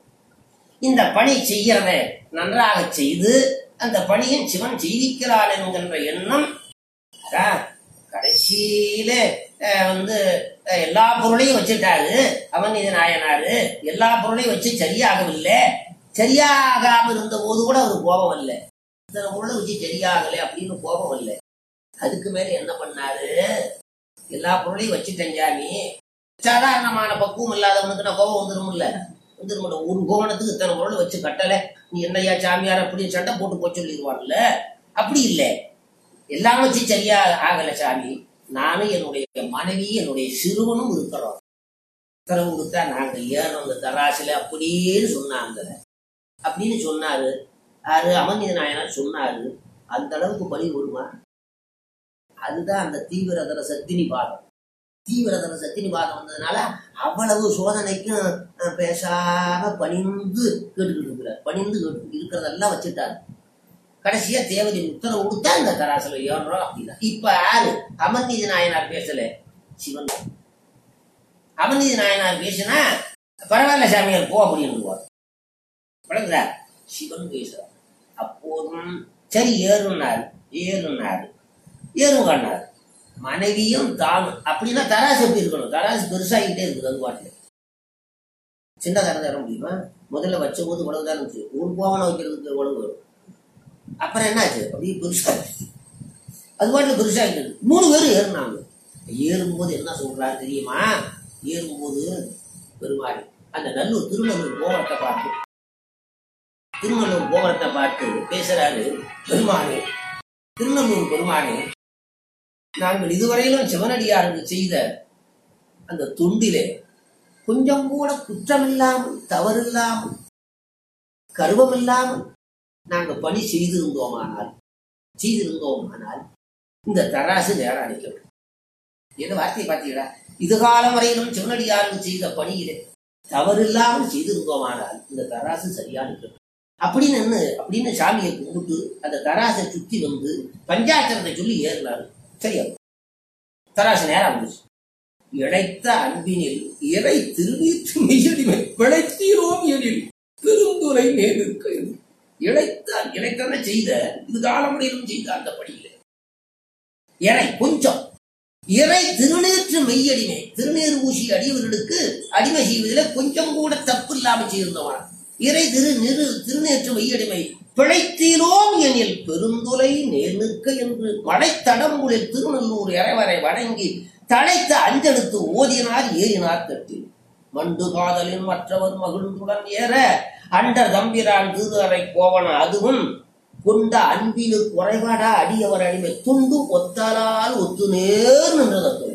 S2: இந்த பணி செய்யறத நன்றாக செய்து அந்த பணியின் சிவன் செய்திக்கிறான் என்கின்ற எண்ணம் அதான் கடைசியில அஹ், வந்து அஹ், எல்லா பொருளையும் வச்சுட்டாரு அவன் இது நாயனாரு எல்லா பொருளையும் வச்சு சரியாகவில்லை சரியாகாம இருந்த போது கூட அவருக்கு கோபம் இல்லை இத்தனை பொருளை வச்சு சரியாகலை அப்படின்னு கோபம் இல்லை அதுக்கு மேல என்ன பண்ணாரு எல்லா பொருளையும் வச்சுட்டேன் சாமி சாதாரணமான பக்குவம் இல்லாதவனுக்கு நான் கோபம் வந்துருமில்ல வந்துருமில்ல ஒரு கோவணத்துக்கு இத்தனை பொருளை வச்சு கட்டல நீ என்னையா சாமியார் அப்படின்னு சண்டை போட்டு போய் சொல்லிடுவான்ல அப்படி இல்லை எல்லாம் வச்சு சரியா ஆகல சாமி நானும் என்னுடைய மனைவி என்னுடைய சிறுவனும் இருக்கிறோம் உத்தரவு கொடுத்தா நாங்க ஏறோம் அந்த தராசில அப்படின்னு சொன்னாங்க அப்படின்னு சொன்னாரு யாரு அமர்நீத நாயனார் சொன்னாரு அந்த அளவுக்கு பலி வருமா அதுதான் அந்த தீவிரதர சத்தினி பாதம் தீவிரதர சத்தினி பாதம் வந்ததுனால அவ்வளவு சோதனைக்கும் அஹ், பேசாம பணிந்து கேட்டுக்கிட்டு இருக்கிறார் பணிந்து கேட்டு இருக்கிறதெல்லாம் வச்சுட்டாரு கடைசியா தேவதை உத்தரவு கொடுத்தா இந்த தராசுல ஏறுறோம் அப்படின்னா இப்ப யாரு அமர்நீதி நாயனார் பேசல சிவன் அமர்நீதி நாயனார் பேசினா பரவாயில்ல சாமியார் போ அப்படின்னு விளங்குதா சிவன் பேசுறார் அப்போதும் சரி ஏறுனாரு ஏறுனாரு ஏறுங்கன்னாரு மனைவியும் தானும் அப்படின்னா தராசு எப்படி இருக்கணும் தராசு பெருசாகிட்டே இருக்குது அது பாட்டுல சின்ன தரம் தர முடியுமா முதல்ல வச்ச போது உழவு தான் இருந்துச்சு ஒரு கோவனை வைக்கிறதுக்கு உழவு வரும் அப்புறம் என்னாச்சு அப்படியே பெருசா அது பாட்டுல பெருசாகிட்டு மூணு பேரும் ஏறினாங்க ஏறும்போது என்ன சொல்றாரு தெரியுமா ஏறும்போது பெருமாள் அந்த நல்லூர் திருநல்லூர் கோவரத்தை பார்த்து திருநல்லூர் கோவரத்தை பார்த்து பேசுறாரு பெருமானே திருநல்லூர் பெருமானே நாங்கள் இதுவரையிலும் சிவனடியாருக்கு செய்த அந்த தொண்டிலே கொஞ்சம் கூட குற்றமில்லாமல் தவறில்லாமல் கருவமில்லாமல் நாங்க பணி செய்திருந்தோமானால் செய்திருந்தோமானால் இந்த தராசு நேரம் அளிக்கணும் எந்த வார்த்தையை பார்த்தீங்களா இது காலம் வரையிலும் சிவனடியாருக்கு செய்த பணியிலே தவறில்லாமல் செய்திருந்தோமானால் இந்த தராசு சரியா இருக்கணும் அப்படின்னு என்ன அப்படின்னு சாமியை கும்பிட்டு அந்த தராசை சுத்தி வந்து பஞ்சாட்சரத்தை சொல்லி ஏறினாரு சரியா தராசு நேரம் வந்துச்சு இழைத்த அன்பினில் இறை திருநீற்று மெய்யடிமை பிழைத்தீரோம் எனில் பெருந்துரை நேர்க்க இழைத்தான் இழைத்தன செய்த இது காலமுடையிலும் செய்த அந்த படியில இறை கொஞ்சம் இறை திருநீற்று மெய்யடிமை திருநீர் ஊசி அடியவர்களுக்கு அடிமை செய்வதில் கொஞ்சம் கூட தப்பு இல்லாமல் செய்திருந்தவன் இறை திரு நிறு திருநேற்று மெய்யடிமை பிழைத்தீரோம் எனில் பெருந்துலை நேர்நிற்க என்று மழைத்தடம்புகளில் திருநல்லூர் இறைவரை வணங்கி தழைத்த அஞ்செடுத்து ஓதினார் ஏறினார் தட்டில் மண்டு காதலின் மற்றவர் மகிழ்ந்துடன் ஏற அண்டர் தம்பிரான் திரு அறை கோவன அதுவும் கொண்ட அன்பிலு குறைபாடா அடியவர் அடிமை துண்டு ஒத்தாலால் ஒத்து நேர் நின்றது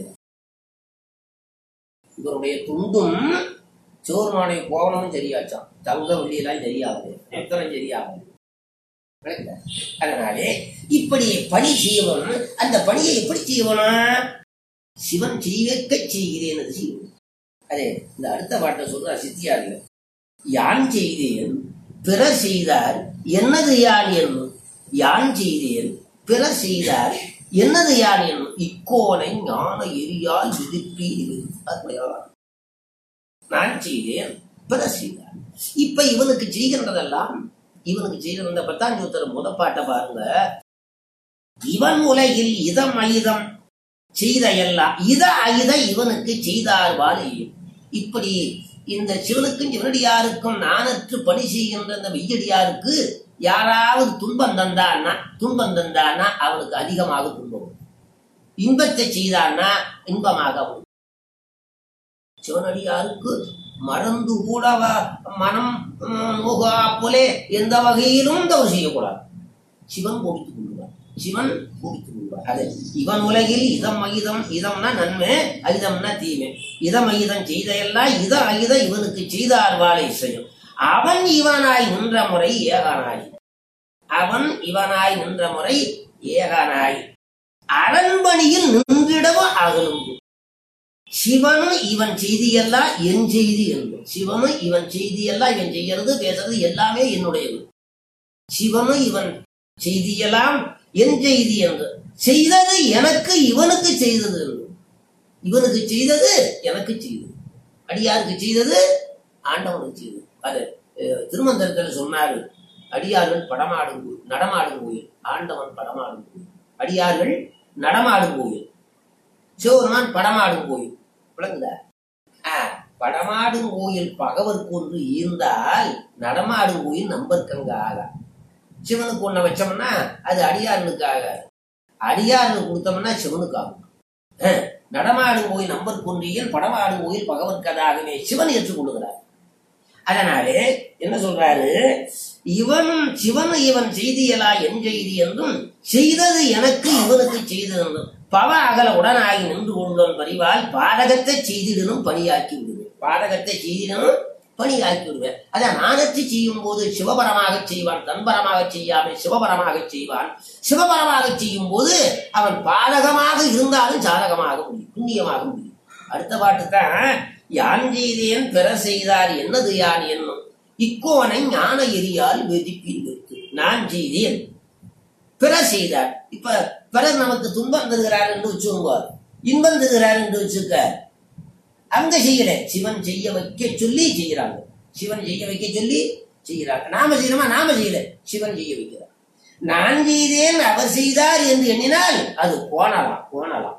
S2: இவருடைய துண்டும் சோர்மானை கோவனமும் சரியாச்சான் தங்க வெள்ளியெல்லாம் சரியாகுது எத்தனை சரியாகுது விளக்குதா? அதனாலே இப்படி பணி செய்யணும் அந்த பணியை எப்படி செய்யணும் சிவன் செய்வேக்க செய்கிறேன் அது செய்யணும் அதே இந்த அடுத்த பாட்டை சொல்ற சித்தியார்கள் யான் செய்தேன் பிற செய்தார் என்னது யான் என்னும் யான் செய்தேன் பிற செய்தார் என்னது யான் என்னும் இக்கோனை ஞான எரியால் விதிப்பி அப்படியா நான் செய்தேன் பிற செய்தார் இப்ப இவனுக்கு செய்கின்றதெல்லாம் இவனுக்கு செய்கிற இந்த பத்தாஞ்சூத்தர முதப்பாட்டை பாருங்க இவன் உலகில் இதம் அயிதம் செய்த எல்லாம் இத அயித இவனுக்கு செய்தார் வாழை இப்படி இந்த சிவனுக்கும் சிவனடியாருக்கும் நானற்று பணி செய்கின்ற இந்த வெய்யடியாருக்கு யாராவது துன்பம் தந்தான்னா துன்பம் தந்தான்னா அவனுக்கு அதிகமாக துன்பம் இன்பத்தை செய்தான்னா இன்பமாக வரும் சிவனடியாருக்கு மறந்து கூடவ மனம் ம், நோகா போலே எந்த வகையிலும் தவறு செய்யக்கூடாது சிவன் கோபித்துக் கொள்வார் சிவன் கோபித்துக் கொள்வார் அது இவன் உலகில் இதம் அகிதம் இதம்னா நன்மை அகிதம்னா தீமை இதம் அகிதம் செய்த எல்லாம் இத அகிதம் இவனுக்கு செய்தார் வாழை செய்யும் அவன் இவனாய் நின்ற முறை ஏகானாய் அவன் இவனாய் நின்ற முறை ஏகானாய் அரண்மனையில் நின்றிடவும் அகலும் சிவனும் இவன் செய்தியெல்லாம் என் செய்தி என்றும் சிவனும் இவன் செய்தியெல்லாம் இவன் செய்யறது பேசுறது எல்லாமே என்னுடையது சிவனும் இவன் செய்தியெல்லாம் என் செய்தி என்று செய்தது எனக்கு இவனுக்கு செய்தது என்று இவனுக்கு செய்தது எனக்கு செய்தது அடியாருக்கு செய்தது ஆண்டவனுக்கு செய்தது அது அஹ், திருமந்திரத்தில் சொன்னாரு அடியார்கள் படமாடும் கோயில் நடமாடும் கோயில் ஆண்டவன் படமாடும் கோயில் அடியார்கள் நடமாடும் கோயில் சிவபெருமான் படமாடும் கோயில் விளங்குதா ஆ, படமாடும் கோயில் பகவருக்கு ஒன்று ஈர்ந்தால் நடமாடும் கோயில் நம்பர்க்கங்க ஆகா சிவனுக்கு ஒண்ண வச்சோம்னா அது அடியார்களுக்கு ஆகாது அடியார்களுக்கு கொடுத்தோம்னா சிவனுக்கு ஆகும் ஆ, நடமாடும் கோயில் நம்பர் கொன்றியில் படமாடும் கோயில் பகவத்கதாகவே சிவன் ஏற்றுக்கொள்கிறார் அதனாலே என்ன சொல்றாரு இவன் சிவன் இவன் செய்தியலா என் செய்தி என்றும் செய்தது எனக்கு இவனுக்கு செய்தது என்றும் பவ அகல உடனாகி நின்று கொண்டோன் பரிவால் பாடகத்தை செய்திடனும் பணியாக்கி விடுவேன் பாடகத்தை செய்திடனும் பணியாக்கி விடுவேன் அதான் நானற்றி செய்யும் போது சிவபரமாக செய்வான் தன்பரமாக செய்யாமல் சிவபரமாக செய்வான் சிவபரமாக செய்யும் போது அவன் பாதகமாக இருந்தாலும் சாதகமாக முடியும் புண்ணியமாக முடியும் அடுத்த பாட்டு தான் யான் செய்தேன் பிற செய்தார் என்னது யான் என்னும் இக்கோனை ஞான எரியால் வெதிப்பின் வைத்து நான் செய்தேன் பிற செய்தார் இப்ப பிறர் நமக்கு துன்பம் தருகிறார் என்று வச்சுக்கோங்க இன்பம் தருகிறார் என்று வச்சுக்க அங்க செய்யல சிவன் செய்ய வைக்க சொல்லி செய்யறாங்க சிவன் செய்ய வைக்க சொல்லி செய்யறாங்க நாம செய்யணுமா நாம செய்யல சிவன் செய்ய வைக்கிறார் நான் செய்தேன் அவர் செய்தார் என்று எண்ணினால் அது கோணலாம் கோணலாம்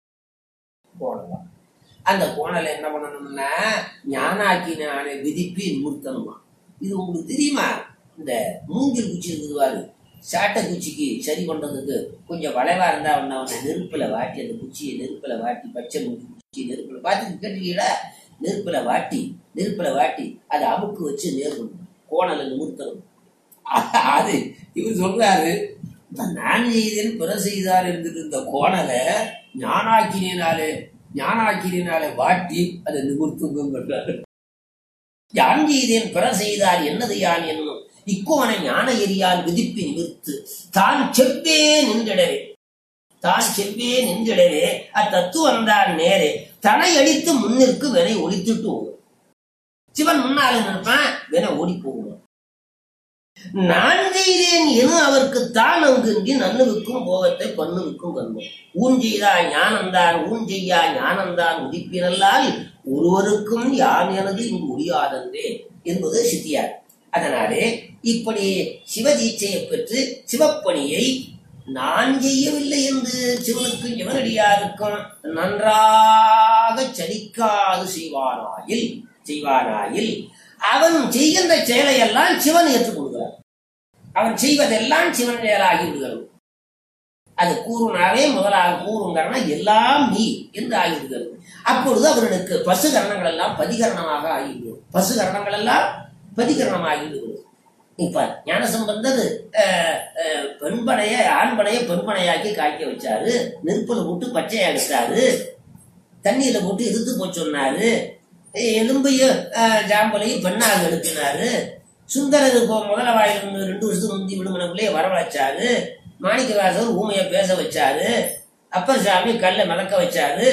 S2: கோணலாம் அந்த கோணலை என்ன பண்ணணும்னா ஞானாக்கினாலே விதிப்பி நிறுத்தணுமா இது உங்களுக்கு தெரியுமா இந்த மூங்கில் குச்சி இருக்குது பாரு சாட்டை குச்சிக்கு சரி பண்றதுக்கு கொஞ்சம் வளைவா இருந்தா அவனை அவனை நெருப்புல வாட்டி அந்த குச்சியை நெருப்புல வாட்டி பச்சை மூங்கில் குச்சி நெருப்புல பார்த்து கேட்டுக்கீங்களா நெருப்புல வாட்டி நெருப்புல வாட்டி அதை அமுக்கு வச்சு நேர்க்கணும் கோணலை நிறுத்தணும் அது இவர் சொல்றாரு "இப்ப நான் செய்தேன் பிற செய்தார் என்று இந்த கோணலை ஞானாக்கினாலே ஞானாக்கினாலே வாட்டி அதை நிமிர்த்துங்கிறாரு யான் செய்தேன் பிற செய்தார் என்னது யான் என்னும் இக்கோனை ஞான எரியால் விதிப்பி நிமிர்த்து தான் செவ்வே நின்றிடவே தான் செவ்வே நின்றிடவே அத்தத்துவம் தான் நேரே தனை அடித்து முன்னிற்கு வினை ஒழித்துட்டு ஓடும் சிவன் முன்னால நிற்பான் வினை ஓடி போகும் நான் செய்தேன் என அவருக்கு தான் அங்குன்றி நன்னுவிக்கும் போகத்தை பண்ணுவிக்கும் கண்ணும் ஊன் செய்தா ஞானந்தான் ஊன் செய்யா ஞானந்தான் உதிப்பினல்லால் ஒருவருக்கும் யான் எனது இங்கு முடியாதன்றே என்பது சித்தியார் அதனாலே இப்படி சிவதீட்சையை பெற்று சிவப்பணியை நான் செய்யவில்லை என்று சிவனுக்கும் சிவனடியாருக்கும் நன்றாக சலிக்காது செய்வானாயில் செய்வானாயில் அவன் செய்கின்ற செயலையெல்லாம் சிவன் ஏற்றுக்கொள்கிறார் அவன் செய்வதெல்லாம் சிவன் செயலாகி விடுகிறது அது கூறுனாவே முதலாக கூறுங்கிறனா எல்லாம் நீ என்று ஆகிவிடுகிறது அப்பொழுது அவர்களுக்கு பசு கரணங்கள் எல்லாம் பதிகரணமாக ஆகிவிடும் பசு கரணங்கள் எல்லாம் பதிகரணம் ஆகிவிடுகிறது இப்ப ஞானசம்பந்தர் அஹ், அஹ், பெண்பனைய ஆண்பனைய பெண்பனையாக்கி காய்க்க வச்சாரு நெருப்புல போட்டு பச்சையா எடுத்தாரு தண்ணியில போட்டு எதிர்த்து போய் சொன்னாரு எலும்பையும் அஹ், ஜாம்பலையும் பெண்ணாக எடுத்தினாரு சுந்தரர் இப்போ முதல வாயில் ரெண்டு வருஷத்துக்கு முந்தி விடுமனக்குள்ளே வரவழைச்சாரு மாணிக்கவாசர் ஊமைய பேச வச்சாரு அப்பர் சாமி கல்ல மிதக்க வச்சாரு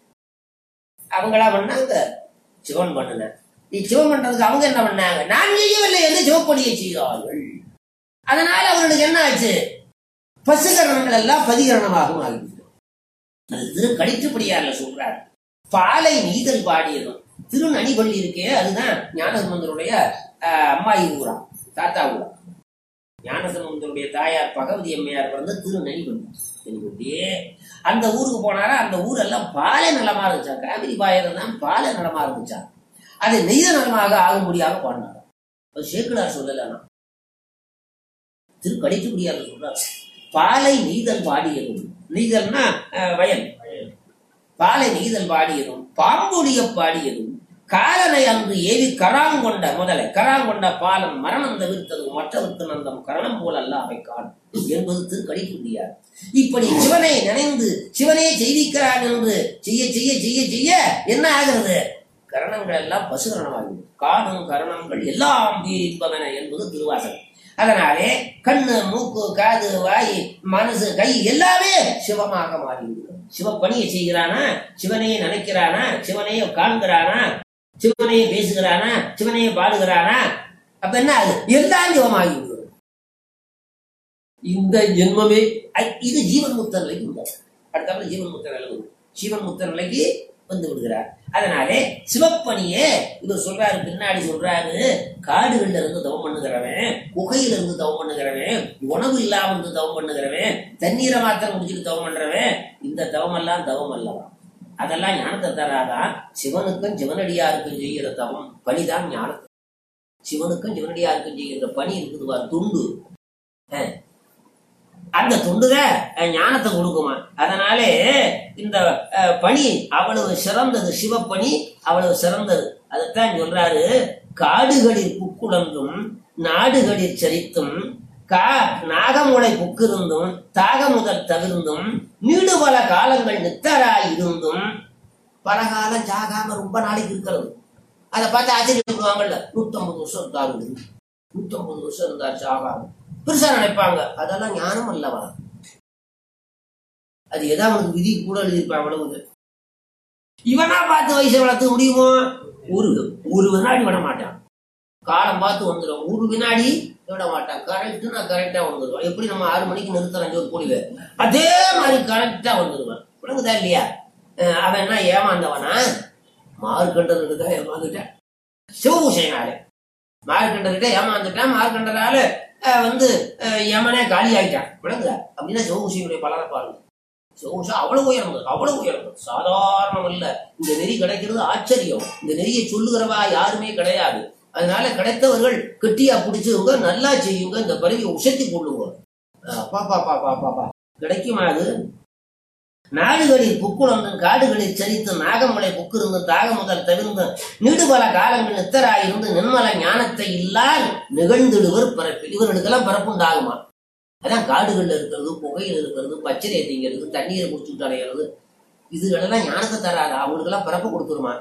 S2: அவங்களா பண்ணாங்க சிவன் பண்ணுன நீ சிவன் பண்றதுக்கு அவங்க என்ன பண்ணாங்க நான் செய்யவில்லை என்று சிவப்பணியை செய்தார்கள் அதனால அவர்களுக்கு என்ன ஆச்சு பசுகரணங்கள் எல்லாம் பதிகரணமாகவும் ஆகிவிட்டது அது திரு கடித்துப்படியார்ல சொல்றாரு பாலை நீதல் பாடியதும் திருநணிபள்ளி இருக்கே அதுதான் ஞானசம்பந்தருடைய ஆஹ், அம்மாயி ஊரா தாத்தா ஊரா ஞானசம்பந்தருடைய தாயார் பகவதி அம்மையார் பிறந்த திருநணிபள்ளி நெனிபள்ளி அந்த ஊருக்கு போனாரா அந்த ஊரெல்லாம் பாலை நலமா இருந்துச்சா காவிரி பாயர் தான் பாலை நலமா இருந்துச்சா அது நெய்த நலமாக ஆகும்படியாக பாடினார் அது சேக்கிழார் சொல்லலாம் திரு கடித்துப்படியார் சொல்றார் பாலை நெய்தல் பாடியதும் நெய்தல்னா ஆஹ், வயல் பாலை நெய்தல் பாடியதும் பாம்புடைய பாடியதும் காலனை அன்று ஏவி கராங்கொண்ட முதலை கராங்கொண்ட பாலம் மரணம் தவிர்த்தது மற்றவர்க்கு நந்தம் கரணம் போல் அல்ல அவை காணும் என்பது திருக்கடிக்கு முடியாது இப்படி சிவனை நினைந்து சிவனே செய்திக்கிறான் என்று செய்ய செய்ய செய்ய செய்ய என்ன ஆகிறது கரணங்கள் எல்லாம் பசுகரணமாகும் காணும் கரணங்கள் எல்லாம் என்பவன என்பது திருவாசகம் அதனாலே கண்ணு மூக்கு காது வாய் மனசு கை எல்லாமே சிவமாக மாறிவிடும் சிவப்பணியை செய்கிறானா சிவனையே நினைக்கிறானா சிவனையே காண்கிறானா சிவனையே பேசுகிறானா சிவனையே பாடுகிறானா அப்ப என்ன அது எல்லாம் சிவமாகி விடும் இந்த ஜென்மமே அ- இது ஜீவன் முத்த நிலைக்கு உண்டாகும் அடுத்தாப்புல ஜீவன் முத்த நிலை வரும். ஜீவன் முத்த நிலைக்கு வந்து விடுகிறார் அதனாலே சிவப்பணியே இவர் சொல்றாரு பின்னாடி சொல்றாரு காடுகள்ல இருந்து தவம் பண்ணுகிறவன் குகையில இருந்து தவம் பண்ணுகிறவன் உணவு இல்லாம இருந்து தவம் பண்ணுகிறவன் தண்ணீரை மாத்திரம் குடிச்சிட்டு தவம் பண்றவன் இந்த தவம் எல்லாம் தவம் அல்லவா அதெல்லாம் ஞானத்தை தராதான் சிவனுக்கும் சிவனடியாருக்கும் செய்கிற தவம் பணிதான் ஞானம் சிவனுக்கும் சிவனடியாருக்கும் செய்கிற பணி இருக்குது பாரு, துண்டு அஹ். அந்த துண்டுக அஹ், ஞானத்தை கொடுக்குமா அதனாலே இந்த அஹ், பணி அவ்வளவு சிறந்தது சிவப்பணி அவ்வளவு சிறந்தது அதைத்தான் சொல்றாரு காடுகளில் புக்குழந்தும் நாடுகளில் சரித்தும் கா நாகமுளை புக்கிருந்தும் தாகமுதல் தவிர்ந்தும் நீடு பல காலங்கள் நித்தராய் இருந்தும் பல காலம் சாகாம ரொம்ப நாளைக்கு இருக்கிறது அதை பார்த்து ஆச்சரியப்படுவாங்கல்ல நூத்தம்பது வருஷம் இருந்தாரு நூத்தம்பது வருஷம் இருந்தார் சாகாம பெருசா நினைப்பாங்க அதெல்லாம் ஞானம் அல்லவா அது எதா அவனுக்கு விதி கூட எழுதியிருப்பான் அவ்வளவு இவனா பார்த்து வயசை வளர்த்து முடியுமோ ஒரு ஒரு வினாடி விட மாட்டான் காலம் பார்த்து வந்துடும் ஒரு வினாடி விட மாட்டான் கரெக்ட் நான் கரெக்டா வந்துடுவான் எப்படி நம்ம ஆறு மணிக்கு நிறுத்துறோம் ஒரு கோழில அதே மாதிரி கரெக்டா வந்துடுவான் விளங்குதா இல்லையா அஹ் அவன் என்ன ஏமாந்தவனா மார்க்கண்டதுக்கு ஏமாந்துட்டான் சிவபூஷைனாலே மார்க்கண்டர்கிட்ட ஏமாந்துட்டான் மார்க்கண்டரால அஹ், வந்து அஹ், யமனே காலி ஆயிட்டான் விளங்குதா அப்படின்னா சிவபூஷையுடைய பலனை பாருங்க சிவபூஷை அவ்வளவு உயர்ந்தது அவ்வளவு உயர்ந்தது சாதாரணம் இல்ல இந்த நெறி கிடைக்கிறது ஆச்சரியம் இந்த நெறியை சொல்லுகிறவா யாருமே கிடையாது அதனால கிடைத்தவர்கள் கெட்டியா பிடிச்சவங்க நல்லா செய்யுங்க இந்த பருவியை உசத்தி கொள்ளுங்க அஹ், பாப்பா பாப்பா பாப்பா கிடைக்குமா அது நாடுகளில் புக்குணர்ந்தும் காடுகளில் சரித்து நாகமலை புக்கிருந்து தாக முதல் தவிர்ந்து நீடுபல காலங்கள் நித்தராயிருந்து நிர்மல ஞானத்தை இல்லால் நிகழ்ந்திடுவர் பிறப்பில் இவர்களுக்கெல்லாம் பிறப்புண்டாகுமா அதான் காடுகள்ல இருக்கிறது புகையில் இருக்கிறது பச்சரை திங்கிறது தண்ணீரை குடிச்சுட்டு அடைகிறது இதுகளெல்லாம் ஞானத்தை தராது அவங்களுக்கெல்லாம் பிறப்பு கொடுத்துருமா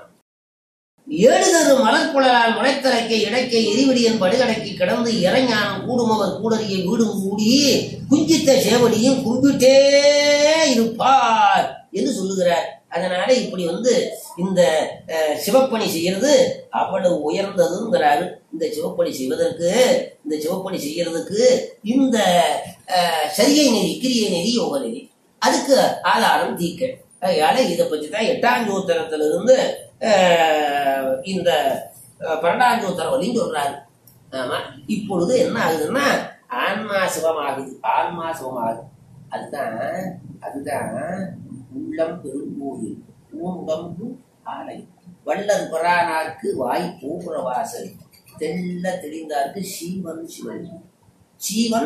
S2: ஏழுதரு மலர்குழலால் முளைத்தலைக்க இடைக்க எரிவடியன் படுகடைக்கு கிடந்து இறைஞானம் கூடுமவர் கூடறியை வீடும் கூடி குஞ்சித்த சேவடியும் கும்பிட்டே இருப்பார் என்று சொல்லுகிறார் அதனால இப்படி வந்து இந்த அஹ், சிவப்பணி செய்யறது அவ்வளவு உயர்ந்ததுங்கிறாரு இந்த சிவப்பணி செய்வதற்கு இந்த சிவப்பணி செய்யறதுக்கு இந்த அஹ், சரியை நெறி கிரியை நெறி யோக நெறி அதுக்கு ஆதாரம் தீக்க அதனால இதை பற்றி தான் எட்டாம் சூத்திரத்திலிருந்து அஹ், இந்த அஹ், பன்னெண்டாம் சூத்திரம் வரையும் சொல்றாரு ஆமா இப்பொழுது என்ன ஆகுதுன்னா ஆன்மா சிவமாகுது ஆன்மா சிவமாகுது அதுதான் அதுதான் உள்ளம் பெருங்கோயில் ஊண்டம்பு ஆலை வள்ளல் புறானார்க்கு வாய் பூபுர வாசல் தெள்ள தெளிந்தார்க்கு சீவன் சிவன் சீவன்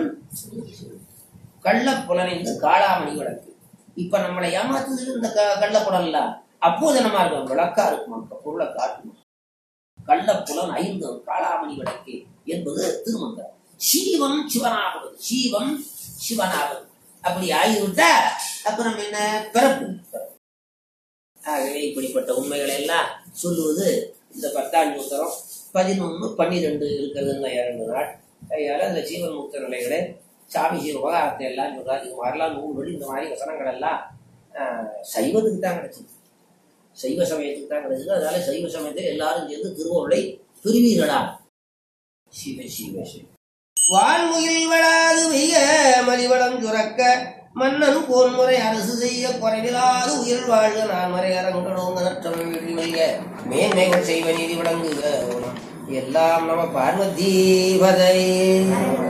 S2: கள்ள புலனைந்து காளாமணி விளக்கு இப்ப நம்மளை ஏமாத்துறது இந்த க- கள்ள புலன்ல அப்போது என்னமா இருக்கும் விளக்கா இருக்குமா இப்ப பொருளை காட்டுமா கள்ள புலன் ஐந்து காளாமணி விளக்கு என்பது திருமந்திரம் சீவன் சிவனாவது சீவன் சிவனாவது அப்படி ஆகிவிட்டா அப்புறம் என்ன பிறப்பு ஆகவே இப்படிப்பட்ட உண்மைகளை எல்லாம் சொல்லுவது இந்த பத்தாம் சூத்திரம் பதினொன்று பன்னிரெண்டு இருக்கிறதுங்க இரண்டு நாள் அதனால இந்த ஜீவன் முக்த நிலைகளை சாமி ஜீவ உபகாரத்தை எல்லாம் சொல்றாரு இது மாதிரிலாம் நூல்கள் இந்த மாதிரி வசனங்கள் எல்லாம் ஆஹ், சைவத்துக்கு தான் கிடைச்சது சைவ சமயத்துக்கு தான் கிடைச்சது அதனால சைவ சமயத்தில் எல்லாரும் சேர்ந்து திருவருளை பெறுவீர்களா சிவ சிவ சிவ வான்முகில் வளாது வெய்ய மலிவளம் சுரக்க மன்னன் கோன்முறை அரசு செய்ய குறைவிலாது உயிர் வாழ்க நான் மறை அரங்கடோங்க நற்றம் வெய்ய மேன்மைகள் செய்வ நீதி விளங்குக எல்லாம் நம பார்வதி பதை